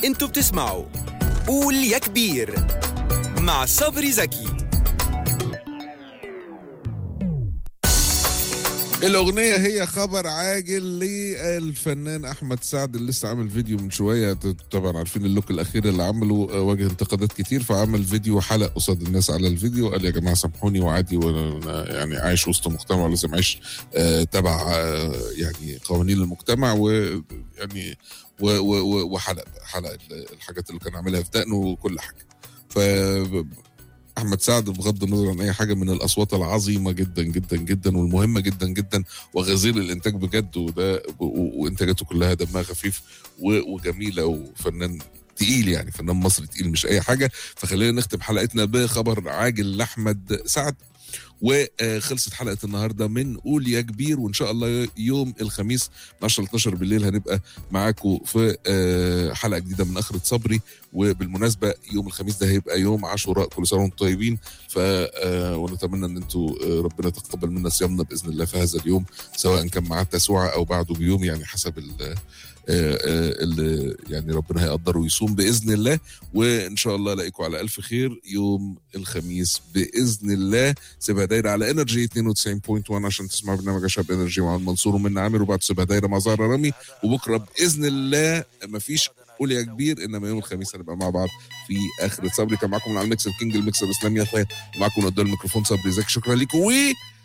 انتوا بتسمعوا قول يا كبير مع صبري زكي الأغنية هي خبر عاجل للفنان أحمد سعد اللي لسه عامل فيديو من شوية طبعا عارفين اللوك الأخير اللي عمله آه، واجه انتقادات كتير فعمل فيديو حلق قصاد الناس على الفيديو قال يا جماعة سامحوني وعادي وأنا يعني عايش وسط مجتمع ولازم أعيش آه، تبع آه، يعني قوانين المجتمع ويعني و- و- و- وحلق حلق الحاجات اللي كان عاملها في دقنه وكل حاجة ف احمد سعد بغض النظر عن اي حاجه من الاصوات العظيمه جدا جدا جدا والمهمه جدا جدا وغزير الانتاج بجد وده و- وانتاجاته كلها دمها خفيف و- وجميله وفنان تقيل يعني فنان مصري تقيل مش اي حاجه فخلينا نختم حلقتنا بخبر عاجل لاحمد سعد وخلصت حلقه النهارده من قول يا كبير وان شاء الله يوم الخميس من 10 ل 12 بالليل هنبقى معاكم في آه، حلقه جديده من اخره صبري وبالمناسبه يوم الخميس ده هيبقى يوم عاشوراء كل سنه وانتم طيبين ف آه، ونتمنى ان انتوا آه، ربنا يتقبل منا صيامنا باذن الله في هذا اليوم سواء كان معاه تسوعه او بعده بيوم يعني حسب ال آه، آه، اللي يعني ربنا هيقدره ويصوم باذن الله وان شاء الله الاقيكم على الف خير يوم الخميس باذن الله سيبها دايره على انرجي 92.1 عشان تسمعوا برنامج شاب انرجي مع المنصور ومن عامر وبعد سيبها دايره مع زهره رامي وبكره باذن الله مفيش قول يا كبير انما يوم الخميس هنبقى مع بعض في اخر صبري كان معاكم من على الميكس الكينج الميكس الاسلامي يا اخويا ومعاكم قدام الميكروفون صبري زكي شكرا لكم و